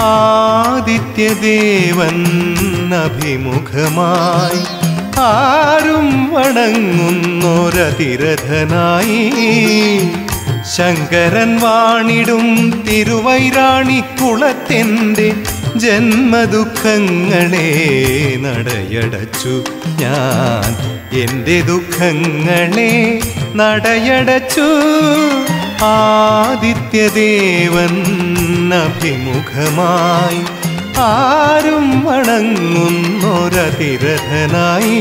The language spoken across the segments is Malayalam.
ആദിത്യദേവൻ അഭിമുഖമായി ആരും വണങ്ങുന്നൊരതിരഥനായി ശങ്കരൻ വാണിടും തിരുവൈരാണി കുളത്തിൻ്റെ ജന്മദുഃഖങ്ങളെ നടയടച്ചു ഞാൻ എൻ്റെ ദുഃഖങ്ങളെ നടയടച്ചു ആദിത്യദേവൻ അഭിമുഖമായി ആരും വണങ്ങുന്നൊരതിരഥനായി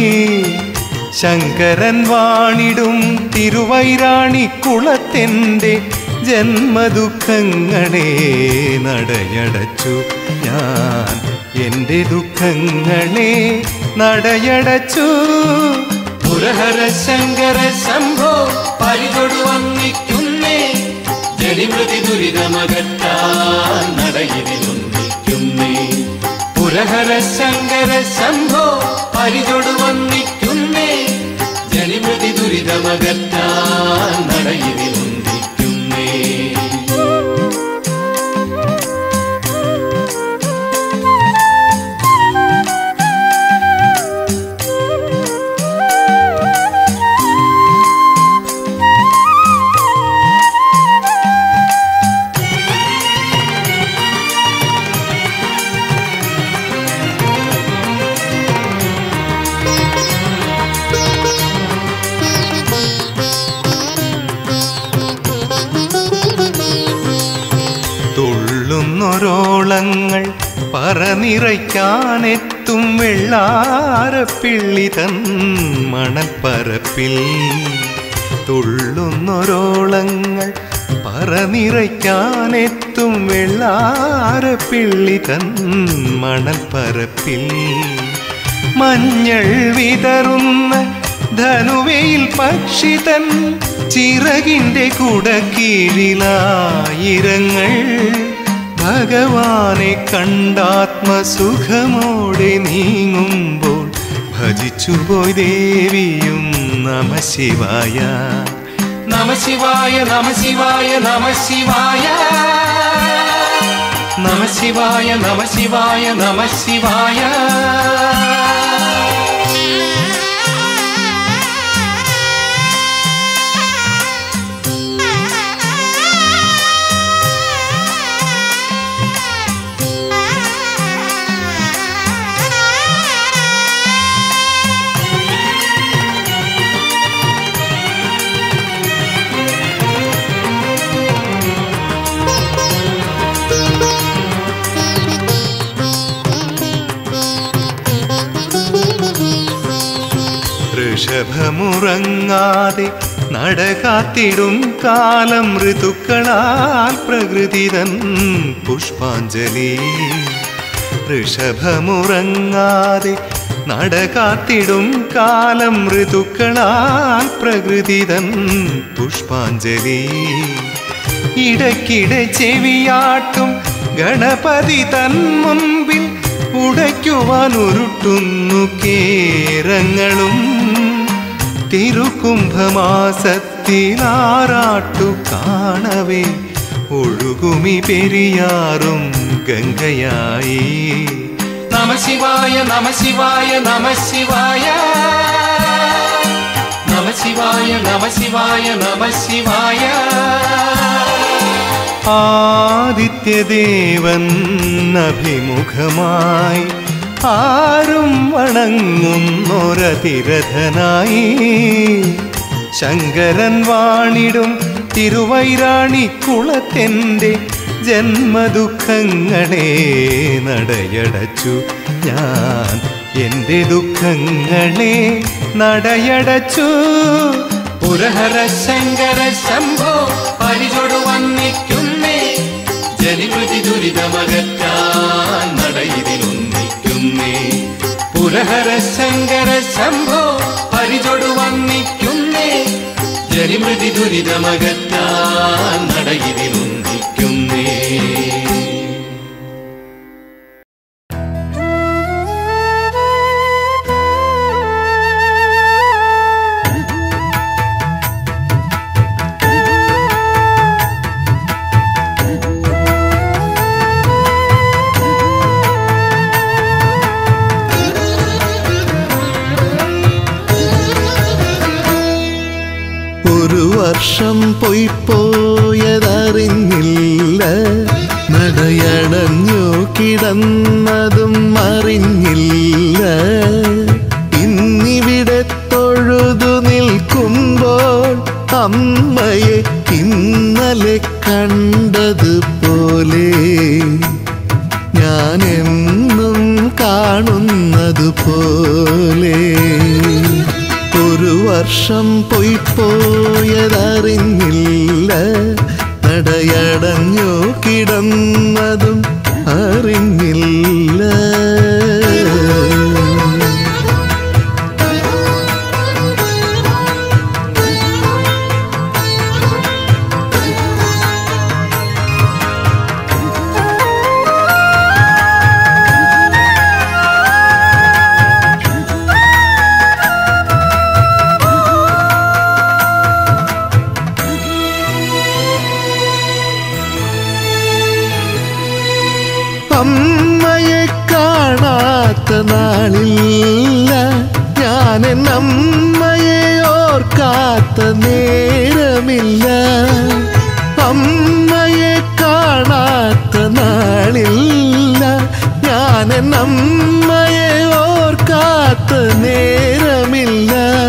ശങ്കരൻ വാണിടും തിരുവൈരാണി കുളത്തിൻ്റെ ജന്മദുഃഖങ്ങളെ നടയടച്ചു ഞാൻ എൻ്റെ ദുഃഖങ്ങളെ നടയടച്ചു പുരഹര ശങ്കര ശംഭോ പരിതൊടു വന്നിക്കുന്നേ ജനിമൃതി ദുരിതമകറ്റാൻ നടയിലൊന്നിക്കുന്നേ പുരഹര ശങ്കര ശംഭോ പരിതൊടു വന്നിക്കുന്നേ ജനിമൃതി ദുരിതമകറ്റാൻ നടയിലൊന്നിക്കുന്നേ തുള്ളുന്നൊരോളങ്ങൾ പറനിറയ്ക്കാനെത്തും വെള്ളാരപ്പിള്ളി തൻ മണൽപ്പരപ്പിൽ തുള്ളുന്നൊരോളങ്ങൾ പറനിറയ്ക്കാനെത്തും വെള്ളാരപ്പിള്ളി തൻ മണൽപ്പരപ്പിൽ മഞ്ഞൾ വിതറുന്ന ധനുവയിൽ പക്ഷിതൻ ചിറകിൻ്റെ കുടക്കീഴിലായിരങ്ങൾ ഭഗവാനെ കണ്ടാത്മസുഖമോടെ നീങ്ങുമ്പോൾ ഭജിച്ചുപോയി ദേവിയും നമ ശിവായ നമ ശിവായ നമ ശിവായ നമ ശിവായ നമ ശിവായ നമ ശിവായ നമ ശിവായ ഋഷഭമുറങ്ങാതെ നടകാത്തിടും കാലം ഋതുക്കളാൽ പ്രകൃതിതൻ പുഷ്പാഞ്ജലി ഋഷഭമുറങ്ങാതെ നടകാത്തിടും കാലം ഋതുക്കളാൽ പ്രകൃതിതൻ പുഷ്പാഞ്ജലി ഇടയ്ക്കിടെ ചെവിയാട്ടും ഗണപതി തൻ മുൻപിൽ ഉടയ്ക്കുവാൻ ഉരുട്ടുന്നു കേരങ്ങളും തിരുകുംഭമാസത്തിലാറാട്ടു കാണവേ ഒഴുകുമി പെരിയാറും ഗംഗയായി നമ ശിവായ നമ ശിവായ നമ ശിവായ നമ ശിവായ നമ ശിവായ നമ ശിവായ ആദിത്യദേവൻ അഭിമുഖമായി ആരും വണങ്ങുന്നൊരതിരഥനായി ശങ്കരൻ വാണിടും തിരുവൈരാണി കുളത്തിൻ്റെ ജന്മദുഃഖങ്ങളെ നടയടച്ചു ഞാൻ എൻ്റെ ദുഃഖങ്ങളെ നടയടച്ചു പുരഹര ശങ്കര ശംഭോ പരിചൊടു വന്നിക്കുന്നേ ജനിമൃതി ദുരിതമകറ്റാൻ നടയിലൊന്നിക്കുന്നേ പുരഹര ശങ്കര ശംഭോ പരിചൊടു വന്നിക്കുന്നേ ജനിമൃതി ദുരിതമകറ്റാൻ നടയിലൊന്നിക്കുന്നേ ആ വർഷം പൊയ്പോയതറിഞ്ഞില്ല നടയടഞ്ഞു കിടന്നതും അറിഞ്ഞില്ല ഇന്നിവിടെ തൊഴുതു നിൽക്കുമ്പോൾ അമ്മയെ ഇന്നലെ കണ്ടതുപോലെ ഞാൻ എന്നും കാണുന്നത് പോലെ ഒരു വർഷം പൊയ്പോയതറിഞ്ഞില്ല നടയടഞ്ഞു കിടന്നതും അറിഞ്ഞില്ല അമ്മയെ കാണാത്ത നാളില്ല ഞാൻ അമ്മയെ ഓർക്കാത്ത നേരമില്ല അമ്മയെ കാണാത്ത നാളില്ല ഞാൻ അമ്മയെ ഓർക്കാത്ത നേരമില്ല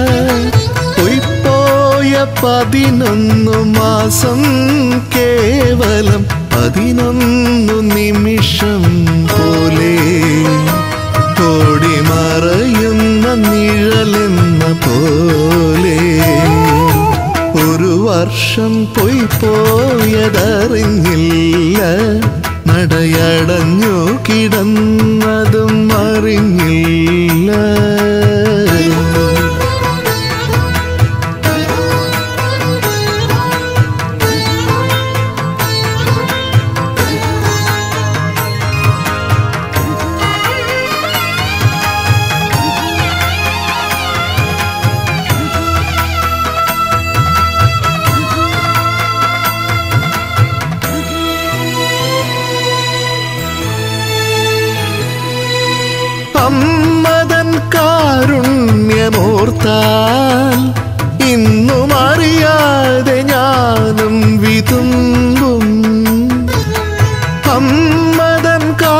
പൊയ്പോയ പതിനൊന്നു മാസം കേവലം പതിനൊന്നു നിമിഷം പോലെ ഓടി മറയുന്ന നിഴലെന്ന പോലെ ഒരു വർഷം പോയി പോയതറിഞ്ഞില്ല നടയടഞ്ഞു കിടന്നതും അറിഞ്ഞില്ല അമ്മതൻ കാരുണ്യമോർത്താൽ ഇന്നും അറിയാതെ ഞാനും വിതുമ്പും അമ്മതൻ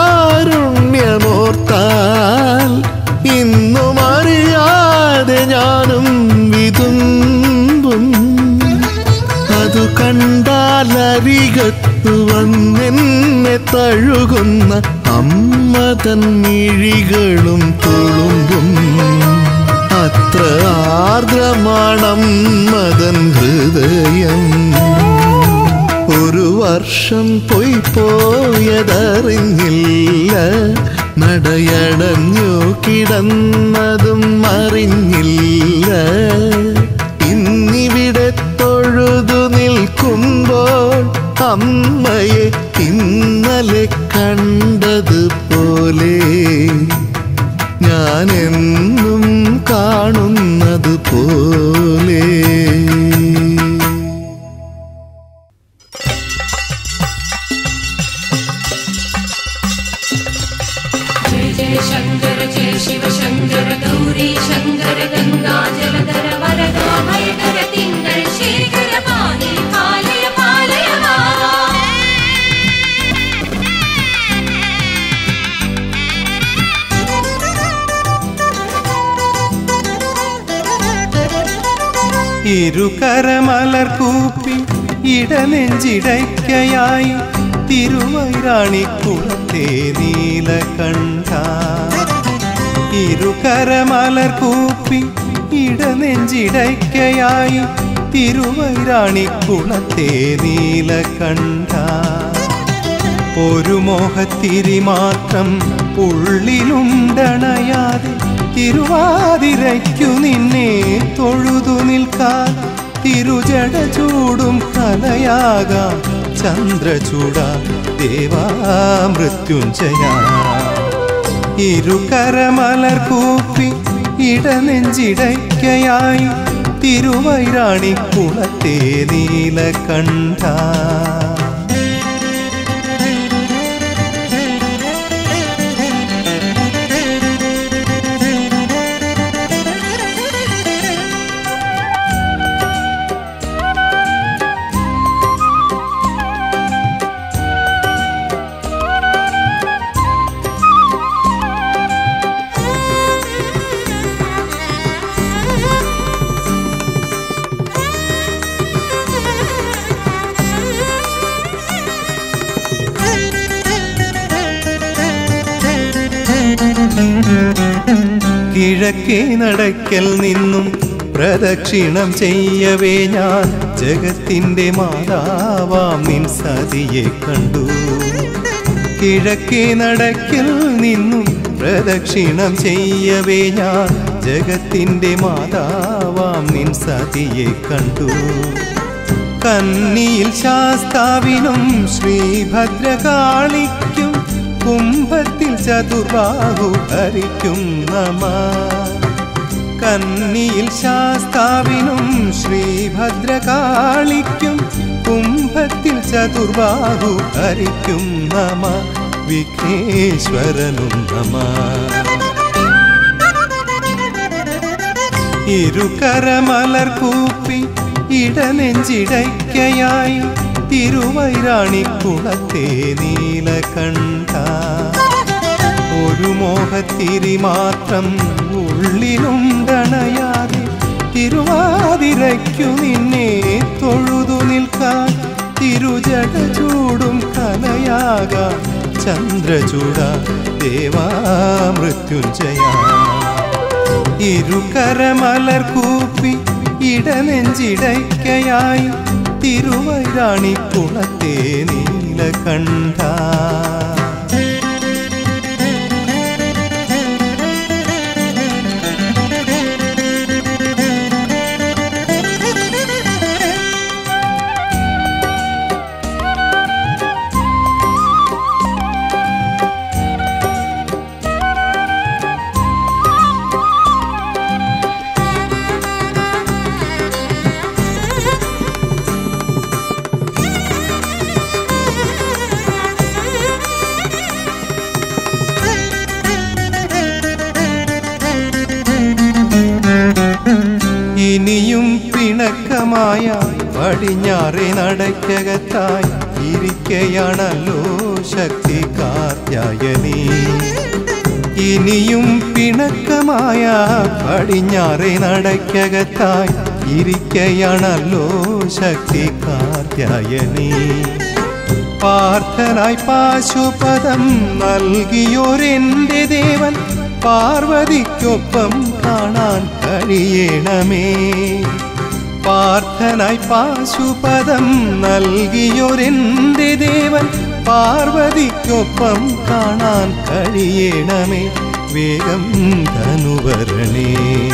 കാരുണ്യമോർത്താൽ ഇന്നും അറിയാതെ ഞാനും വിതുമ്പും അതു കണ്ടാലരികത്തു വന്നെന്നെ തഴുകുന്ന അമ്മതൻ മിഴികളും തുളുമ്പും അത്ര ആർദ്രമാണമ്മതൻ ഹൃദയം ഒരു വർഷം പോയി പോയതറിഞ്ഞില്ല നടയടഞ്ഞു കിടന്നതും അറിഞ്ഞില്ല ഇന്നിവിടെ തൊഴുതു നിൽക്കുമ്പോൾ അമ്മയെ ഇന്നലെ കണ്ടതുപോലെ ഞാൻ എന്നും കാണുന്നത് പോലെ जय जय शङ्कर जय शिव शङ्कर गौरी शङ्कर गङ्गाजलधर वरदा भयकर तिङ्गळ शेखर पाहि पालय पालय मा ഇരുകരമലർ കൂപ്പി ഇടനെഞ്ചിടയ്ക്കയായി തിരുവൈരാണിക്കുളത്തെ നീലകണ്ഠ ഇരുകരമലർ കൂപ്പി ഇടനെഞ്ചിടയ്ക്കയായി തിരുവൈരാണിക്കുളത്തെ നീലകണ്ഠ ഒരു മോഹത്തിരി മാത്രം ഉള്ളിലുണ്ടണയാതെ തിരുവാതിരയ്ക്കു നിന്നെ തൊഴുതു നിൽക്കാൻ തിരുജട ചൂടും കലയാകാം ചന്ദ്രചൂട ദേവാ മൃത്യുഞ്ജയ ഇരുകരമലർ കൂപ്പി ഇടനെഞ്ചിടയ്ക്കയായി തിരുവൈരാണിക്കുളത്തെ നീലകണ്ഠ കിഴക്കേ നടക്കൽ നിന്നും പ്രദക്ഷിണം ചെയ്യവേ ഞാൻ ജഗത്തിൻ്റെ മാതാവാം നിൻ സതിയെ കണ്ടു കിഴക്കേ നടക്കിൽ നിന്നും പ്രദക്ഷിണം ചെയ്യവേ ഞാൻ ജഗത്തിൻ്റെ മാതാവാം നിൻ സതിയെ കണ്ടു കന്നിയിൽ ശാസ്താവിനും ശ്രീഭദ്രകാളിക്കും കുംഭത്തിൽ ചതുർബാഹു ഹരിക്കും നമ കന്നിയിൽ ശാസ്താവിനും ശ്രീഭദ്രകാളിക്കും കുംഭത്തിൽ ചതുർബാഹു ഹരിക്കും നമ വിഘ്നേശ്വരനും നമ ഇരുകരമലർ കൂപ്പി ഇടനെഞ്ചിടയ്ക്കയായി തിരുവൈരാണിക്കുളത്തെ നീലകണ്ഠ ഒരു മോഹത്തിരി മാത്രം ഉള്ളിലുണ്ടണയാതെ തിരുവാതിരയ്ക്കു നിന്നെ തൊഴുതു നിൽക്കാൻ തിരുജട ചൂടും കലയാകാം ചന്ദ്രചൂട ദേവാ മൃത്യുഞ്ജയ ഇരുകരമലർ കൂപ്പി ഇടനെഞ്ചിടയ്ക്കയായി തിരുവൈരാണിക്കുളത്തെ നീലകണ്ഠ ഇനിയും പിണക്കമായ പടിഞ്ഞാറെ നടക്കകത്തായി ഇരിക്കയാണല്ലോ ശക്തി കാത്യായനി ഇനിയും പിണക്കമായ പടിഞ്ഞാറെ നടക്കകത്തായി ഇരിക്കയാണല്ലോ ശക്തി കാത്യായനി പാർത്ഥനായി പാശുപദം നൽകിയോരെന്റെ ദേവൻ പാർവതിക്കൊപ്പം കാണാൻ കഴിയണമേ പാർത്ഥനായി പാശുപദം നൽകിയൊരെന്റെ ദേവൻ പാർവതിക്കൊപ്പം കാണാൻ കഴിയണമേ വേഗം ധനുവരണേ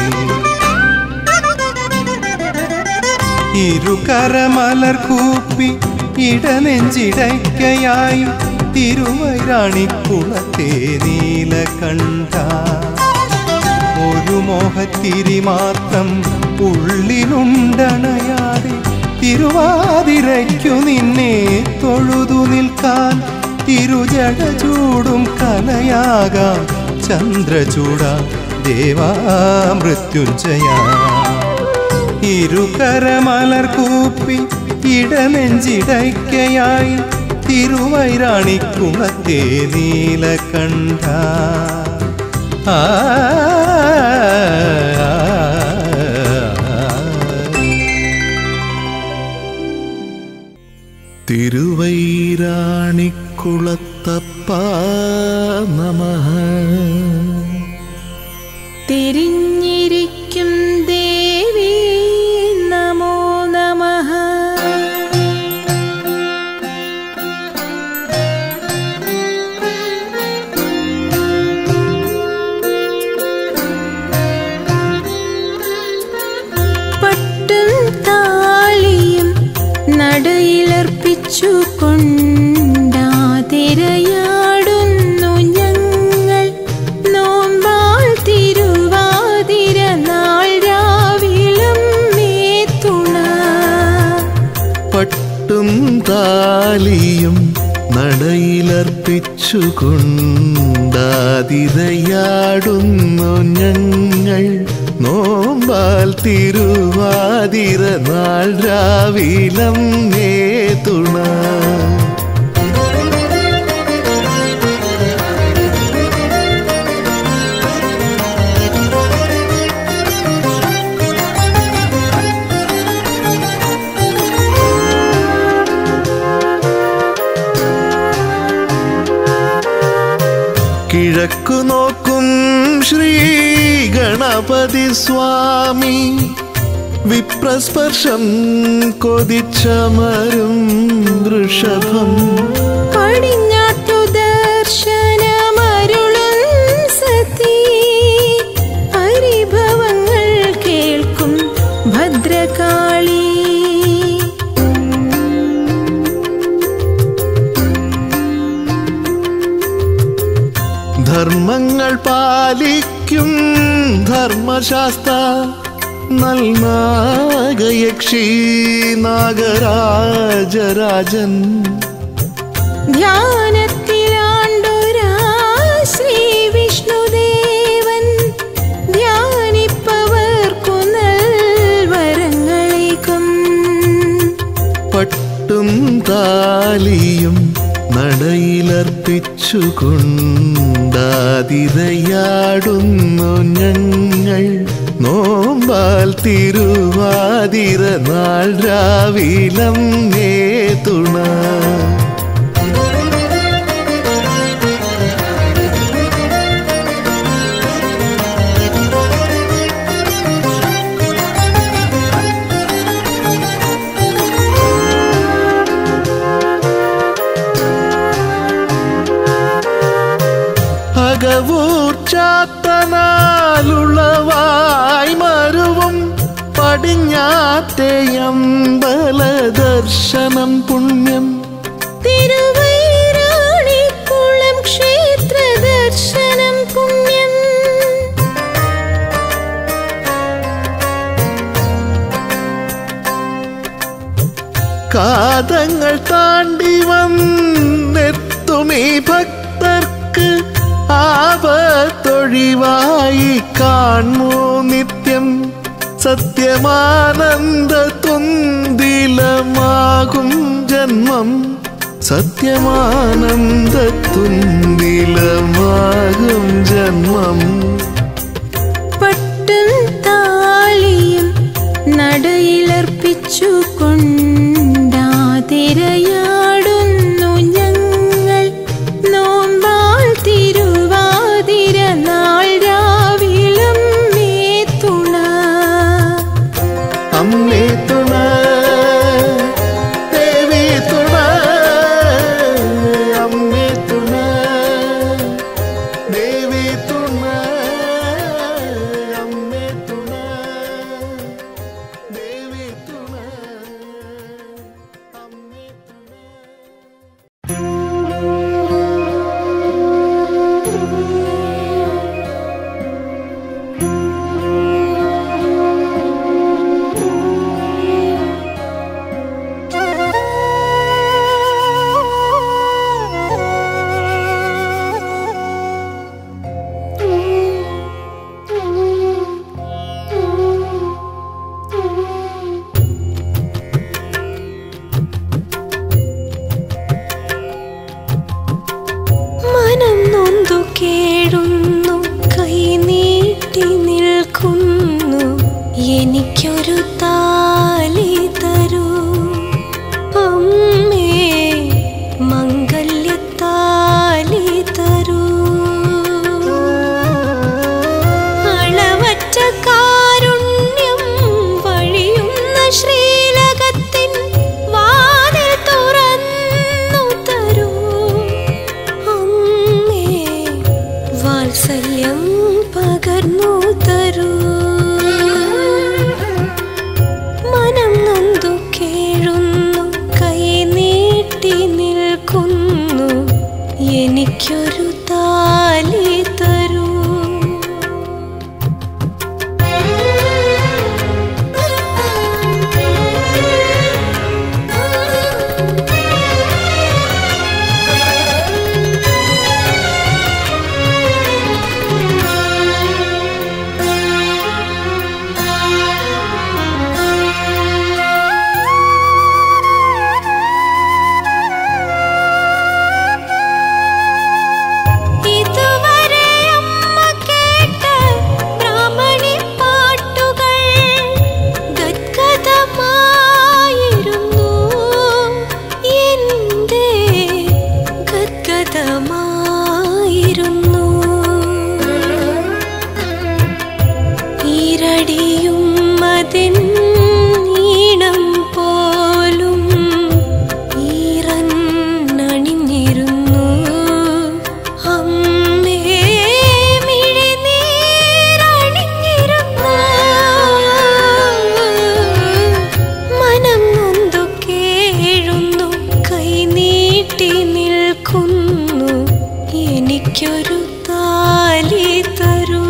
ഇരുകരമലർ കൂപ്പി ഇടനെഞ്ചിടയ്ക്കയായി തിരുവൈരാണിക്കുളത്തെ നീലകണ്ഠ ഒരു മോഹത്തിരി മാത്രം ഉള്ളിലുണ്ടണയാതെ തിരുവാതിരയ്ക്കു നിന്നെ തൊഴുതു നിൽക്കാൻ തിരുജട ചൂടും കലയാകാം ചന്ദ്രചൂട ദേവാ മൃത്യുഞ്ജയ ഇരുകരമലർ കൂപ്പി ഇടനെഞ്ചിടയ്ക്കയായി തിരുവൈരാണിക്കുളത്തെ നീലകണ്ഠ ആ തിരുവൈരാണിക്കുളത്തപ്പ നമഃ തിരിഞ്ഞിരിക്കും ദേവി നമോ നമഃ പട്ടും താളിയും നടയിലർപ്പിച്ചു കൊണ്ടാതിരയാടുന്നു ഞങ്ങൾ നോമ്പാൽ തിരുവാതിര നാൾ രാവിലും മേത്തുണ പട്ടും താലിയും നടയിലർപ്പിച്ചു കൊണ്ടാതിരയാടുന്നു ഞങ്ങൾ നോമ്പാൽ തിരുവാതിര നാൾ രാവിലം നേതുണ കിഴക്കു നോക്കും ശ്രീ ഗണപതി സ്വാമി വിപ്രസ്പർശം കൊതിച്ചമരും വൃഷഭം പടിഞ്ഞാട്ടു ദർശനമരുളും സതീ പരിഭവങ്ങൾ കേൾക്കും ഭദ്രകാളി ധർമ്മങ്ങൾ പാലിക്കും ധർമ്മശാസ്ത്ര നൽനാഗയക്ഷി നാഗരാജരാജൻ ധ്യാനത്തിലാണ്ടൊരാ ശ്രീ വിഷ്ണുദേവൻ ധ്യാനിപ്പവർക്കു നൽവരങ്ങളേക്കും പട്ടും താലിയും നടയിലർപ്പിച്ചു കൊണ്ടാതിരയാടുന്നു ഞങ്ങൾ നോമ്പാൽ തിരുവാതിര നാൾ രാവിലം തുണ അകവൂർ ചാത്തനാലുളവായി മരുവും പടിഞ്ഞാറ്റയമ്പല ദർശനം പുണ്യം തിരുവൈരാണിക്കുളം ക്ഷേത്ര ദർശനം പുണ്യം കാതങ്ങൾ താണ്ടി വന്നെത്തുമീ ഭക്തർക്ക് ആപത്തൊഴിവായി കാണൂ നിത്യം സത്യമാനന്ദ തുന്തിലമാകും ജന്മം സത്യമാനന്ദ തുന്തിലമാകും ജന്മം പട്ടും താലിയും നടയിലർപ്പിച്ചു കൊണ്ടാതിരയാടുന്നു ഞങ്ങൾ നോമ്പാൽ തിരുവാതിര നാൾ രാവിലും മേത്തുണ അമ്മേ തുണ ദേവി തുണ അമ്മേ തുണ ദേവി തുണ ഈണം പോലും ഈറന്നണിഞ്ഞിരുന്നു അമ്മേ മിഴിനീരണിഞ്ഞിരുന്നു മനം നൊന്തു കേഴുന്നു കൈനീട്ടി നിൽക്കുന്നു എനിക്കൊരു താലി തരൂ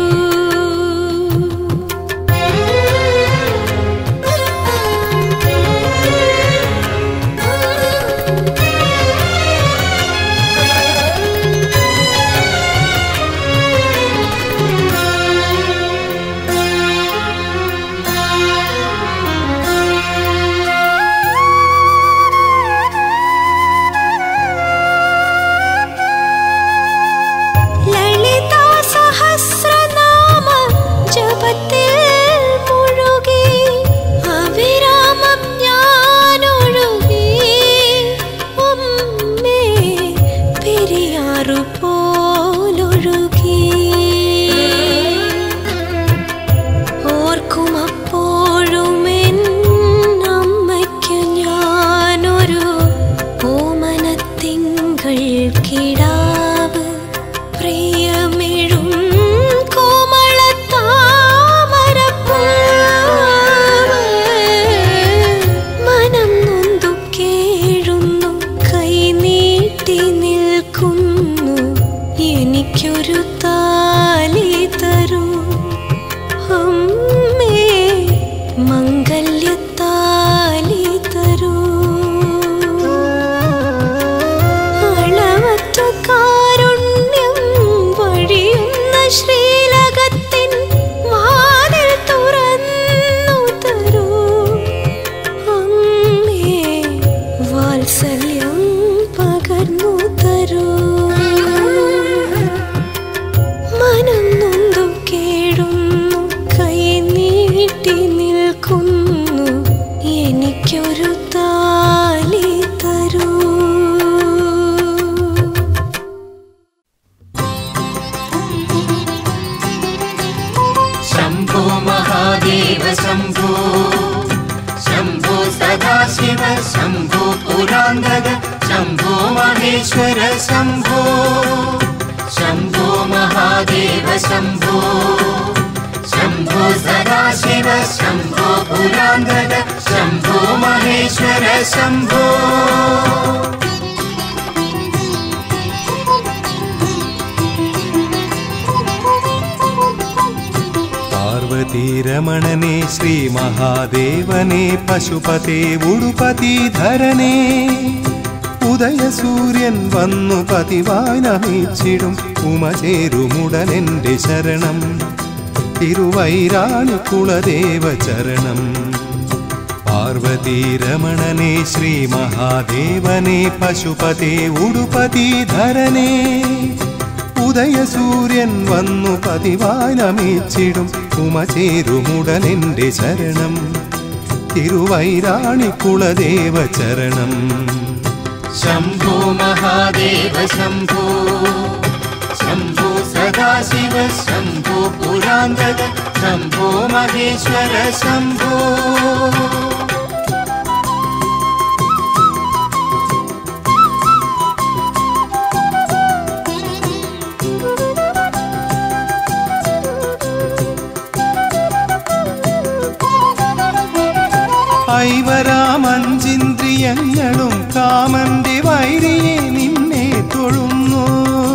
ലളിതാ സഹസ്രനാമ ജപത്തിൽ മുഴുകി അവിരാമം ഞാനൊഴുകി ഉമ്മേ പെരിയാറു പോലൊഴുകി ഓർക്കുമപ്പോഴും എൻ അമ്മയ്ക്കു ഞാനൊരു ഓമനത്തിങ്കൾ കിടാവ് പ്രിയമിഴും കോമളത്താമരപ്പൂവ് മനം നൊന്തു കേഴുന്നു കൈനീട്ടി നിൽക്കുന്നു എനിക്കൊരു താലി തരൂ അമ്മേ മംഗല്യത്താലി തരൂ അളവറ്റ കാരുണ്യം വഴിയുന്ന ശ്രീലകത്തിൻ വാതിൽ തുറന്നു തരൂ അമ്മേ വാത്സല്യം പകർന്നു തരൂ മനം നൊന്തു കേഴുന്നു കൈ നീട്ടി നിൽക്കുന്നു എനിക്കൊരു താലി തരൂ शम्भो महादेव शम्भो शम्भो सदाशिव शम्भो पुरान्दग शम्भो महेश्वर शम्भो शम्भो महादेव शम्भो शम्भो सदाशिव शम्भो पुरान्दग शम्भो महेश्वर शम्भो പാർവതീരമണനെ ശ്രീ മഹാദേവനെ പശുപതേ ഉടുപതി ധരനെ ഉദയസൂര്യൻ വന്നു പതിവായി നമിച്ചിടും ഉമചേരുമുടനെന്റെ ശരണം തിരുവൈരാണി കുളദേവ ചരണം പാർവതീരമണനെ ശ്രീ മഹാദേവനെ പശുപതേ ഉടുപതി ധരനെ ഉദയസൂര്യൻ വന്നു പതിവായി നമിച്ചിടും ഉമചേരുമുടനെന്റെ ശരണം തിരുവൈരാണി കുളദേവ ചരണം शम्भो महादेव शम्भो शम्भो सदाशिव शम्भो पुरान्दग शम्भो महेश्वर शम्भो ഐവരാമഞ്ചിന്ദ്രിയങ്ങളും കാമന്റെ വൈരിയെ നിന്നെ തൊഴുന്നു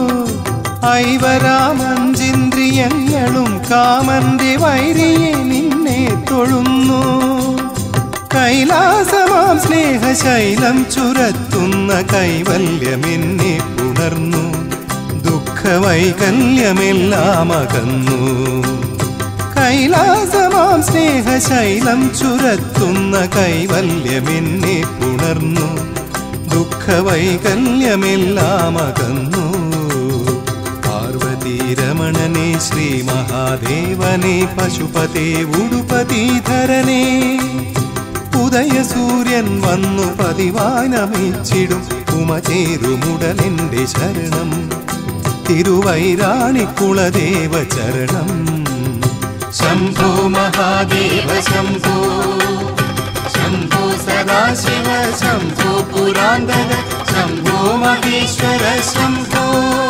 ഐവരാമഞ്ചിന്ദ്രിയങ്ങളും കാമന്റെ വൈരിയെ നിന്നെ തൊഴുന്നു കൈലാസമാം സ്നേഹശൈലം ചുരത്തുന്ന കൈവല്യമെന്നെ പുണർന്നു ദുഃഖവൈകല്യമെല്ലാം അകന്നു കൈലാസമാം സ്നേഹശൈലം ചുരത്തുന്ന കൈവല്യമെന്നെ പുണർന്നു ദുഃഖവൈകല്യമെല്ലാം അകന്നു പാർവതീരമണനെ ശ്രീ മഹാദേവനെ പശുപതേ ഉടുപതീധരനെ ഉദയസൂര്യൻ വന്നു പതിവായി നമിച്ചിടും ഉമചേരുമുടലെന്റെ ശരണം തിരുവൈരാണി കുളദേവ ചരണം शम्भो महादेव शम्भो शम्भो सदाशिव शम्भो पुरान्दर शम्भो महेश्वर शम्भो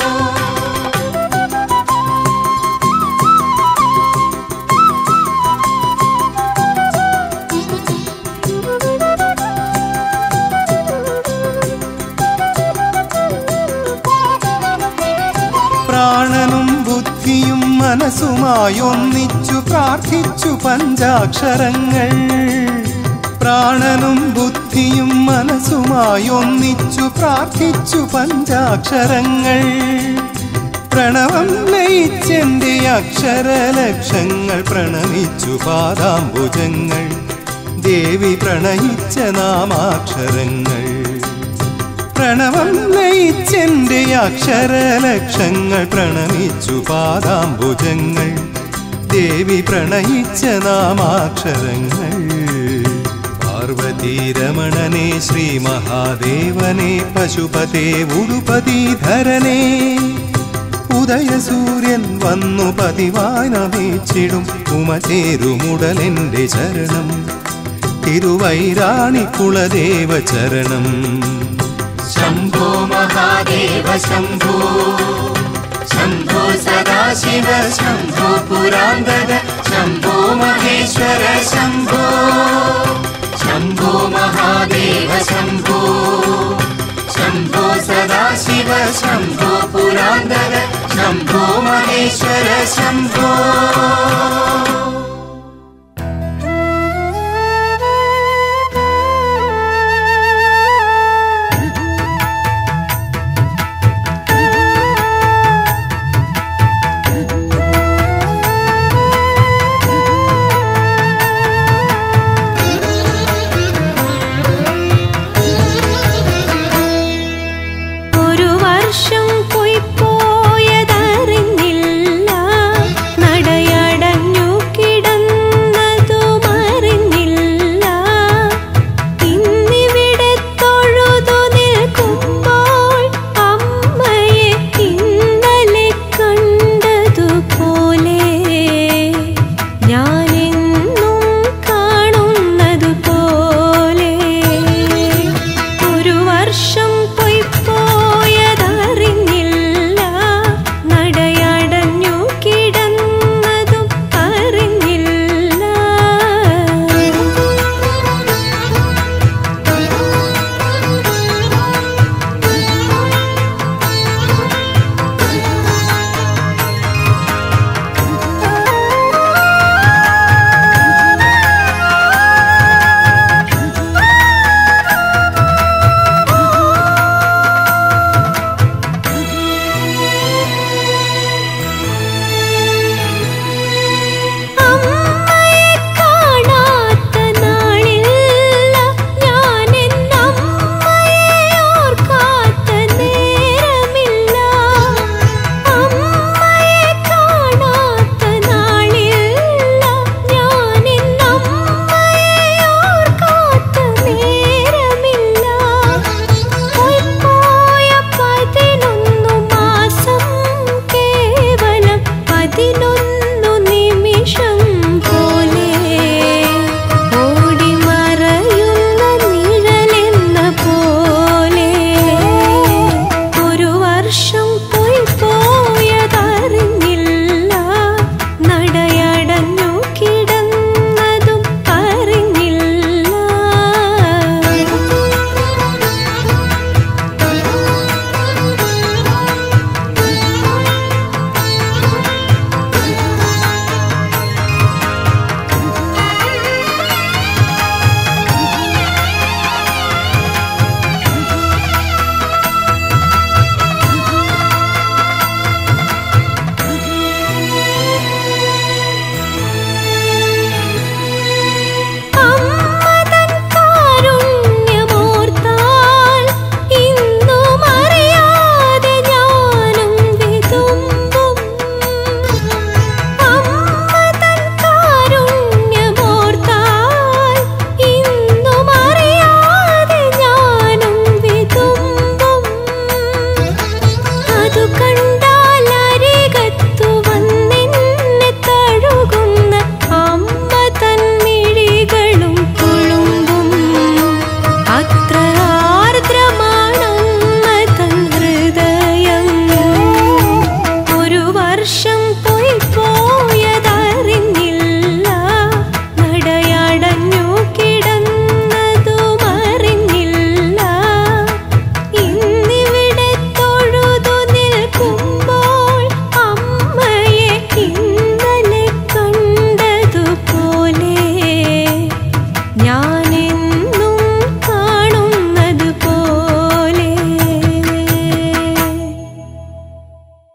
പ്രാണനും ബുദ്ധിയും മനസ്സുമായി ഒന്നിച്ചു പ്രാർത്ഥിച്ചു പഞ്ചാക്ഷരങ്ങൾ പ്രാണനും ബുദ്ധിയും മനസ്സുമായി ഒന്നിച്ചു പ്രാർത്ഥിച്ചു പഞ്ചാക്ഷരങ്ങൾ പ്രണവം ലയിച്ചെന്റെ അക്ഷരലക്ഷങ്ങൾ പ്രണമിച്ചു പാദാംബുജങ്ങൾ ദേവി പ്രണയിച്ച നാമാക്ഷരങ്ങൾ പ്രണവം ലയിച്ചെന്റെ അക്ഷരലക്ഷങ്ങൾ പ്രണമിച്ചു പാദാംബുജങ്ങൾ ദേവി പ്രണയിച്ച നാമാക്ഷരങ്ങൾ പാർവതി രമണനെ ശ്രീ മഹാദേവനെ പശുപതേ ഉടുപതിധരനെ ഉദയസൂര്യൻ വന്നു പതിവായി നമിച്ചിടും ഉമചേരുമുടലെന്റെ ചരണം തിരുവൈരാണി കുളദേവ ചരണം शम्भो महादेव शम्भो शम्भो सदाशिव शम्भो पुरान्दर शम्भो महेश्वर शम्भो शम्भो महादेव शम्भो शम्भो सदाशिव शम्भो पुरान्दर शम्भो महेश्वर शम्भो